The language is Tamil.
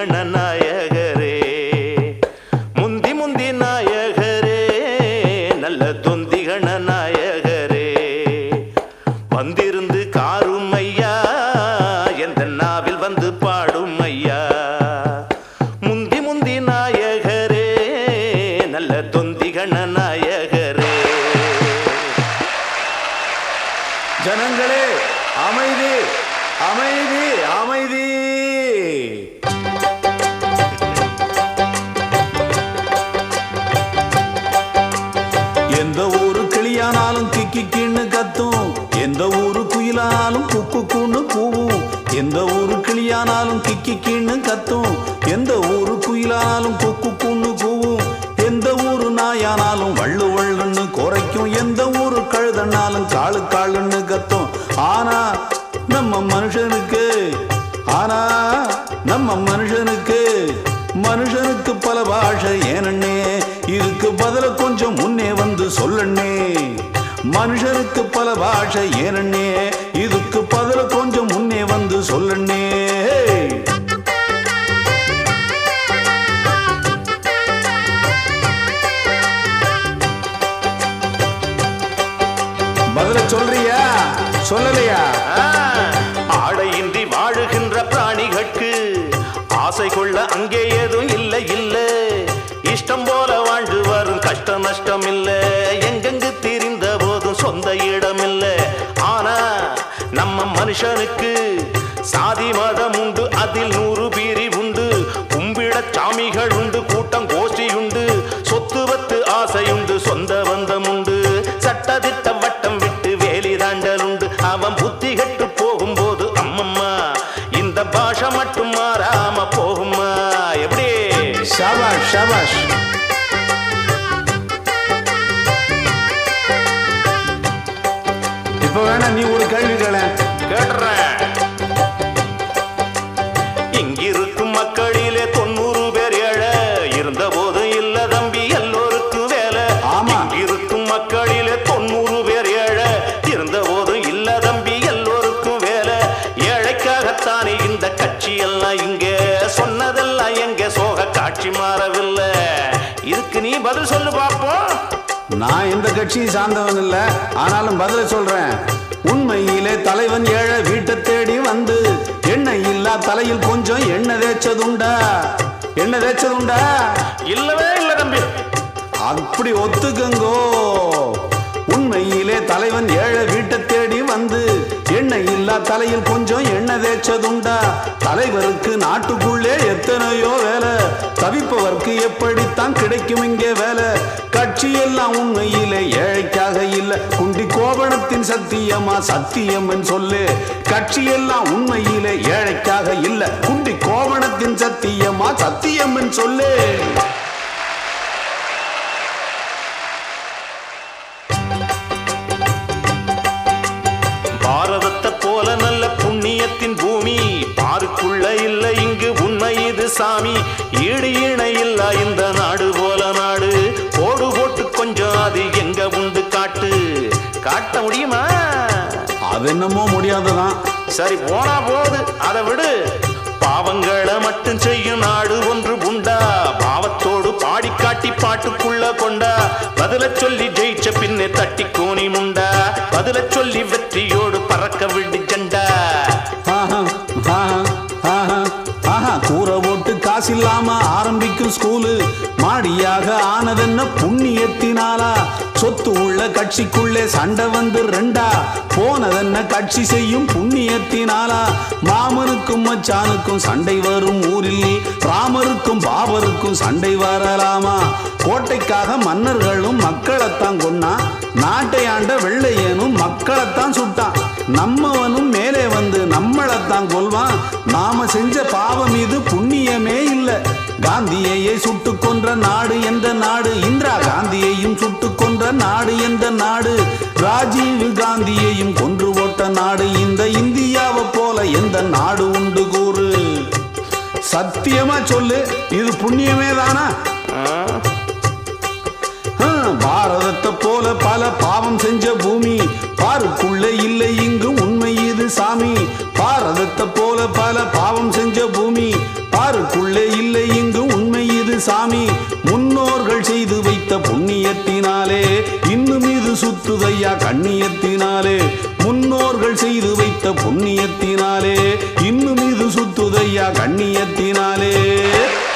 நாயகரே முந்தி முந்தி நாயகரே நல்ல தொந்திகண நாயகரே வந்திருந்து காரும் ஐயா எந்த நாவில் வந்து பாடும் ஐயா முந்தி முந்தி நாயகரே நல்ல தொந்திகண நாயகரே ஜனங்களே அமைதி அமைதி அமைதி எந்த ஊரு கிளியானாலும் கிக்கி கின்னு கத்தும் எந்த ஊரு குயிலானாலும் குக்கு கூன்னு கூவும் எந்த ஊரு கிளியானாலும் கிக்கி கின்னு கத்தும் எந்த ஊரு குயிலானாலும் குக்கு கூன்னு கூவும் எந்த ஊரு நாயானாலும் வள்ளு வள்ளுன்னு குறைக்கும் எந்த ஊரு கழுதனாலும் காளு காளுன்னு கத்தும் ஆனா நம்ம மனுஷனுக்கு ஆனா நம்ம மனுஷனுக்கு மனுஷனுக்கு பல பாஷை ஏனண்ணே இதுக்கு பதில கொஞ்சம் முன்னே வந்து சொல்லண்ணே மனுஷனுக்கு பல பாஷை ஏனண்ணே இதுக்கு பதில கொஞ்சம் முன்னே வந்து சொல்லண்ணே பதில சொல்றியா சொல்லலையா ஆ, ஆடையின்றி வாழுகின்ற பிராணிகளுக்கு ஆசை கொள்ள அங்கே ஏதும் இல்லை இல்ல இஷ்டம் போல வாழ்ந்து வரும் கஷ்ட நஷ்டம் இல்ல எங்கெங்கு திரிந்த போதும் சொந்த இடம் இல்ல ஆனா நம்ம மனுஷனுக்கு சாதி மதம் உண்டு அதில் நூறு பீரி உண்டு கும்பிட சாமிகள் உண்டு கூட்டம் கோஷ்டி உண்டு சொத்து வத்து ஆசையுண்டு சொந்த பந்தம் உண்டு சட்டதிட்ட வட்டம் விட்டு வேலி தாண்டல் உண்டு அவன் புத்தி கெட்டு போகும்போது அம்மம்மா இந்த பாஷை மட்டும் மாறாம போகுமா எப்படி ஷாபாஷ் ஷாபாஷ் இப்ப வேணா நீ ஒரு கேள்வி கேள கேட்டுறேன் இங்கிருக்கும் மக்களிலே தொண்ணூறு பேர் ஏழை இருந்த போதும் இல்ல தம்பி எல்லோருக்கும் வேலை ஆமா. இங்கிருக்கும் மக்களிலே தொண்ணூறு பேர் ஏழை இருந்த போதும் இல்ல தம்பி எல்லோருக்கும் வேலை ஏழைக்காகத்தானே இந்த கட்சி எல்லாம் இங்க சொன்னதெல்லாம் எங்க சோக காட்சி மாறவில்லை இதுக்கு நீ பதில் சொல்லு பாப்போம் நான் எந்த கட்சியும் சார்ந்தவன் இல்ல ஆனாலும் பதில சொல்றேன் உண்மையிலே தலைவன் ஏழை வீட்டை தேடி வந்து எண்ணெய் இல்லா தலையில் கொஞ்சம் எண்ணெய் தேய்ச்சதுண்டா எண்ணெய் தேய்ச்சதுண்டா இல்லவே இல்லை தம்பி அப்படி ஒத்துக்கங்கோ உண்மையிலே தலைவன் ஏழை வீட்டை தேடி வந்து எண்ணெய் இல்லா தலையில் கொஞ்சம் எண்ணெய் தேய்ச்சதுண்டா தலைவருக்கு நாட்டுக்குள்ளே எத்தனையோ வேலை தவிப்பவர்க்கு எப்படித்தான் கிடைக்கும் இங்கே வேலை கட்சி எல்லாம் உண்மையிலே ஏழைக்காக இல்ல குண்டி கோபணத்தின் சத்தியமா சத்தியம் சொல்லு கட்சி எல்லாம் உண்மையிலே ஏழைக்காக இல்ல குண்டி கோபணத்தின் சத்தியமா சத்தியம் சொல்லு பாரதத்தை போல நல்ல புண்ணியத்தின் பூமி பாருக்குள்ள இல்ல இங்கு உண்மை இது சாமி ஈடு இணை இல்ல இந்த நாடு போல நாடு போடு போட்டு கொஞ்சம் அது எங்க உண்டு காட்டு காட்ட முடியுமா அது என்னமோ முடியாதுதான் சரி போனா போகுது அதை விடு பாவங்களை மட்டும் செய்யும் நாடு ஒன்று உண்டா பாவத்தோடு பாடி காட்டி பாட்டுக்குள்ள கொண்டா பதில சொல்லி ஜெயிச்ச பின்னே தட்டி கோணி முண்டா பதில சொல்லி வெற்றியோடு பறக்க விடு ஜண்டா ஆஹா, ஆஹா, ஆஹா, ஆஹா. கூரை போட்டு காசு இல்லாம ஆரம்பிக்கும் ஸ்கூலு மாடியாக ஆனதென்ன புண்ணியத்தினாலா சொத்து உள்ள கட்சிக்குள்ளே சண்டை வந்து ரெண்டா போனதென்ன கட்சி செய்யும் புண்ணியத்தினாலா மாமனுக்கும் மச்சானுக்கும் சண்டை வரும் ஊரில் ராமருக்கும் பாபருக்கும் சண்டை வரலாமா கோட்டைக்காக மன்னர்களும் மக்களைத்தான் கொன்னா நாட்டை ஆண்ட வெள்ளையனும் மக்களைத்தான் சுட்டான் நம்மவனும் மேலே வந்து நம்மளைத்தான் கொல்வான் நாம செஞ்ச பாவம் இது புண்ணியமே இல்ல காந்தியையே சுட்டு கொன்ற நாடு எந்த நாடு இந்திரா காந்தியையும் சுட்டு கொன்ற நாடு எந்த நாடு ராஜீவ் காந்தியையும் கொன்று போட்ட நாடு இந்த இந்தியாவை போல எந்த நாடு உண்டு கூறு சத்தியமா சொல்லு இது புண்ணியமே தானா ஆ, பாரதத்தை போல பல பாவம் செஞ்ச பூமி பாருக்குள்ள இல்லை இங்கு உண்மை இது சாமி பாரதத்தை போல பல பாவம் செஞ்ச பூமி பாருக்குள்ளே கண்ணியத்தினாலே இன்னும் இது சுத்துதையா கண்ணியத்தினாலே முன்னோர்கள் செய்து வைத்த புண்ணியத்தினாலே இன்னும் இது சுத்துதையா கண்ணியத்தினாலே